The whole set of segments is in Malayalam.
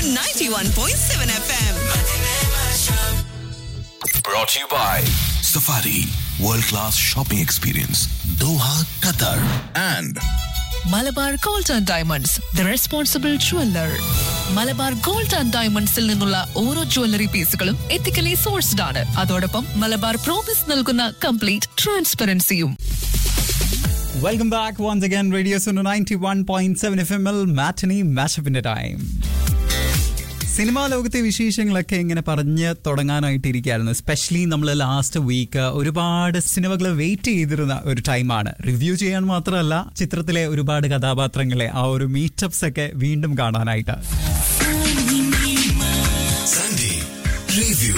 on 91.7 FM. Brought to you by Safari World Class Shopping Experience Doha, Qatar and Malabar gold and diamonds the responsible jeweller Malabar gold and ഡയമണ്ട്സിൽ നിന്നുള്ള ഓരോ ജ്വല്ലറി പീസുകളും എത്തിക്കലി സോഴ്സ്ഡ് ആണ് അതോടൊപ്പം മലബാർ പ്രോമിസ് നൽകുന്ന കംപ്ലീറ്റ് ട്രാൻസ്പെറൻസിയും welcome back once again radio Suno ninety one point seven F M L matinee മാഷപ്പിന്റെ ടൈം സിനിമാ ലോകത്തെ വിശേഷങ്ങളൊക്കെ ഇങ്ങനെ പറഞ്ഞ് തുടങ്ങാനായിട്ടിരിക്കുകയായിരുന്നു സ്പെഷ്യലി നമ്മൾ ലാസ്റ്റ് വീക്ക് ഒരുപാട് സിനിമകൾ വെയിറ്റ് ചെയ്തിരുന്ന ഒരു ടൈമാണ് റിവ്യൂ ചെയ്യാൻ മാത്രമല്ല ചിത്രത്തിലെ ഒരുപാട് കഥാപാത്രങ്ങളെ ആ ഒരു മീറ്റപ്സ് ഒക്കെ വീണ്ടും കാണാനായിട്ട് Sunday Review.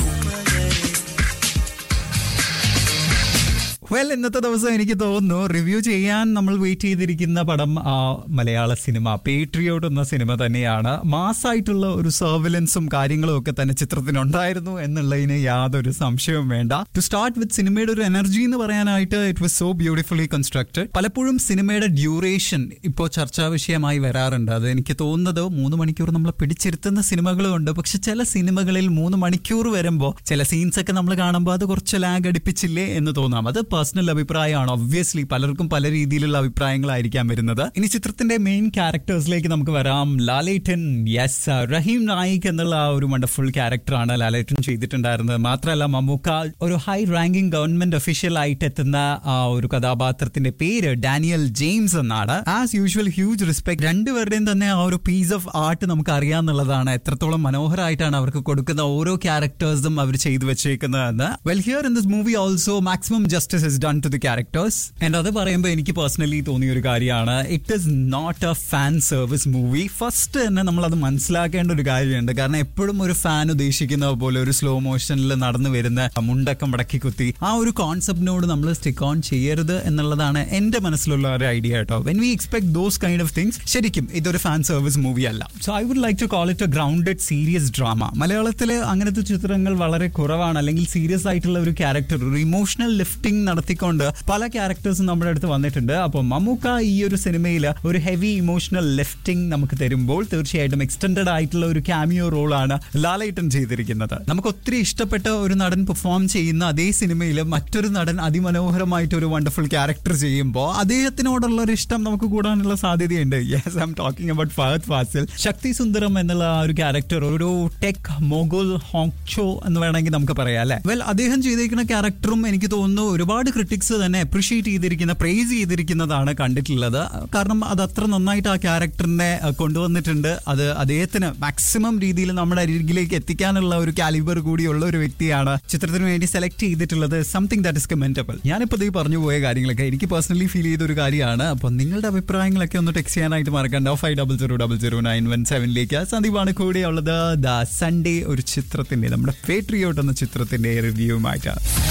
വെൽ ഇന്നത്തെ ദിവസം എനിക്ക് തോന്നുന്നു റിവ്യൂ ചെയ്യാൻ നമ്മൾ വെയിറ്റ് ചെയ്തിരിക്കുന്ന പടം ആ മലയാള സിനിമ പേട്രിയോട്ട് എന്ന സിനിമ തന്നെയാണ് മാസായിട്ടുള്ള ഒരു സർവിലൻസും കാര്യങ്ങളും ഒക്കെ തന്നെ ചിത്രത്തിനുണ്ടായിരുന്നു എന്നുള്ളതിന് യാതൊരു സംശയവും വേണ്ട ടു സ്റ്റാർട്ട് വിത്ത് സിനിമയുടെ ഒരു എനർജി എന്ന് പറയാനായിട്ട് it was so beautifully constructed പലപ്പോഴും സിനിമയുടെ ഡ്യൂറേഷൻ ഇപ്പോൾ ചർച്ചാ വിഷയമായി വരാറുണ്ട് അത് എനിക്ക് തോന്നുന്നത് മൂന്ന് മണിക്കൂർ നമ്മൾ പിടിച്ചിരുത്തുന്ന സിനിമകളും ഉണ്ട് പക്ഷെ ചില സിനിമകളിൽ മൂന്ന് മണിക്കൂർ വരുമ്പോൾ ചില സീൻസ് ഒക്കെ നമ്മൾ കാണുമ്പോൾ അത് കുറച്ച് ലാഗ് അടിപ്പിച്ചില്ലേ എന്ന് തോന്നാം അത് പേഴ്സണൽ അഭിപ്രായമാണ് ഒബ്വിയസ്ലി പലർക്കും പല രീതിയിലുള്ള അഭിപ്രായങ്ങളായിരിക്കാം വരുന്നത് ഇനി ചിത്രത്തിന്റെ മെയിൻ ക്യാരക്ടേഴ്സിലേക്ക് നമുക്ക് വരാം ലാലേട്ടൻ യെസ് റഹീം നായിക് എന്നുള്ള ആ ഒരു വണ്ടർഫുൾ ക്യാരക്ടറാണ് ലാലേട്ടൻ ചെയ്തിട്ടുണ്ടായിരുന്നത് മാത്രമല്ല മമ്മൂക്ക ഒരു ഹൈ റാങ്കിങ് ഗവൺമെന്റ് ഒഫീഷ്യൽ ആയിട്ട് എത്തുന്ന ആ ഒരു കഥാപാത്രത്തിന്റെ പേര് ഡാനിയൽ ജെയിംസ് എന്നാണ് ആസ് യൂഷ്വൽ ഹ്യൂജ് റെസ്പെക്ട് രണ്ടുപേരുടെയും തന്നെ ആ ഒരു പീസ് ഓഫ് ആർട്ട് നമുക്ക് അറിയാന്നുള്ളതാണ് എത്രത്തോളം മനോഹരമായിട്ടാണ് അവർക്ക് കൊടുക്കുന്ന ഓരോ ക്യാരക്ടേഴ്സും അവർ ചെയ്തു വെച്ചേക്കുന്നതെന്ന് well here in this movie also maximum justice is done to the characters and അത് പറയുമ്പോൾ എനിക്ക് പേഴ്സണലി തോന്നിയ ഒരു കാര്യമാണ് it is not a fan service movie first തന്നെ നമ്മൾ അത് മനസ്സിലാക്കേണ്ട ഒരു കാര്യമുണ്ട് കാരണം എപ്പോഴും ഒരു ഫാൻ ഉദ്ദേശിക്കുന്ന പോലെ ഒരു സ്ലോ മോഷനിൽ നടന്നു വരുന്ന മുണ്ടക്കം മടക്കി കുത്തി ആ ഒരു കോൺസെപ്റ്റിനോട് നമ്മൾ സ്റ്റിക്ക് ഓൺ ചെയ്യരുത് എന്നുള്ളതാണ് എന്റെ മനസ്സിലുള്ള ഒരു ഐഡിയ കേട്ടോ when we expect those kind of things ശരിക്കും ഇതൊരു ഫാൻ സർവീസ് മൂവി അല്ല so I would like to call it a grounded serious drama മലയാളത്തിൽ അങ്ങനത്തെ ചിത്രങ്ങൾ വളരെ കുറവാണ് അല്ലെങ്കിൽ സീരിയസ് ആയിട്ടുള്ള ഒരു ക്യാരക്ടർ ഒരു ഇമോഷണൽ ലിഫ്റ്റിംഗ് നടത്തിക്കൊണ്ട് പല ക്യാരക്ടേഴ്സും നമ്മുടെ അടുത്ത് വന്നിട്ടുണ്ട് അപ്പോൾ മമ്മൂക്ക ഈ ഒരു സിനിമയിൽ ഒരു ഹെവി ഇമോഷണൽ ലിഫ്റ്റിംഗ് നമുക്ക് തരുമ്പോൾ തീർച്ചയായിട്ടും എക്സ്റ്റൻഡഡ് ആയിട്ടുള്ള ഒരു ക്യാമിയോ റോളാണ് ലാലേട്ടൻ ചെയ്തിരിക്കുന്നത് നമുക്ക് ഒത്തിരി ഇഷ്ടപ്പെട്ട ഒരു നടൻ പെർഫോം ചെയ്യുന്ന അതേ സിനിമയിൽ മറ്റൊരു നടൻ അതിമനോഹരമായിട്ട് ഒരു വണ്ടർഫുൾ ക്യാരക്ടർ ചെയ്യുമ്പോൾ അദ്ദേഹത്തിനോടുള്ള ഒരു ഇഷ്ടം നമുക്ക് കൂടാനുള്ള സാധ്യതയുണ്ട് yes I'm talking about Fahadh Faasil Shakthi Sundaram എന്നുള്ള ആ ഒരു ക്യാരക്ടർ ഒരു ടെക് മൊഗുൽ ഹോങ്ചോ എന്ന് വേണമെങ്കിൽ നമുക്ക് പറയാം അല്ലെ വെൽ അദ്ദേഹം ചെയ്തിരിക്കുന്ന ക്യാരക്ടറും എനിക്ക് തോന്നുന്നു ഒരുപാട് ക്രിട്ടിക്സ് തന്നെ അപ്രിഷിയേറ്റ് ചെയ്തിരിക്കുന്ന പ്രൈസ് ചെയ്തിരിക്കുന്നതാണ് കണ്ടിട്ടുള്ളത് കാരണം അത് അത്ര നന്നായിട്ട് ആ ക്യാരക്ടറിനെ അഹ്, കൊണ്ടുവന്നിട്ടുണ്ട് അത് അദ്ദേഹത്തിന് മാക്സിമം രീതിയിൽ നമ്മുടെ അരികിലേക്ക് എത്തിക്കാനുള്ള ഒരു കാലിബർ കൂടിയുള്ള ഒരു വ്യക്തിയാണ് ചിത്രത്തിന് വേണ്ടി സെലക്ട് ചെയ്തിട്ടുള്ളത് സംതിങ് ദാറ്റ് ഇസ് കമെന്റബിൾ ഞാനിപ്പോൾ ഈ പറഞ്ഞു പോയ കാര്യങ്ങളൊക്കെ എനിക്ക് പേഴ്സണലി ഫീൽ ചെയ്ത ഒരു കാര്യമാണ് അപ്പോൾ നിങ്ങളുടെ അഭിപ്രായങ്ങളൊക്കെ ഒന്ന് ടെക്സ്റ്റ് ചെയ്യാനായിട്ട് മറക്കണ്ട five double zero double zero nine one സെവനിലേക്ക് സന്ദീപാണ് കൂടെയുള്ളത് ദ സൺഡേ ഒരു ചിത്രത്തിന്റെ നമ്മുടെ പേട്രിയോട്ട് എന്ന ചിത്രത്തിന്റെ റിവ്യൂവുമായിട്ട്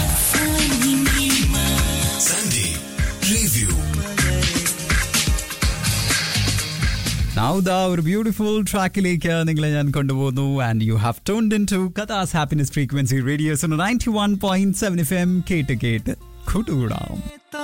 Sunday Review. Now ദാ ഒരു ബ്യൂട്ടിഫുൾ ട്രാക്കിലേക്ക് നിങ്ങളെ ഞാൻ കൊണ്ടുപോകുന്നു and you have tuned in to Qatar's happiness frequency radio's ninety one point seven F M കേട്ട് കേട്ട് കൂട്ടുകൂടാം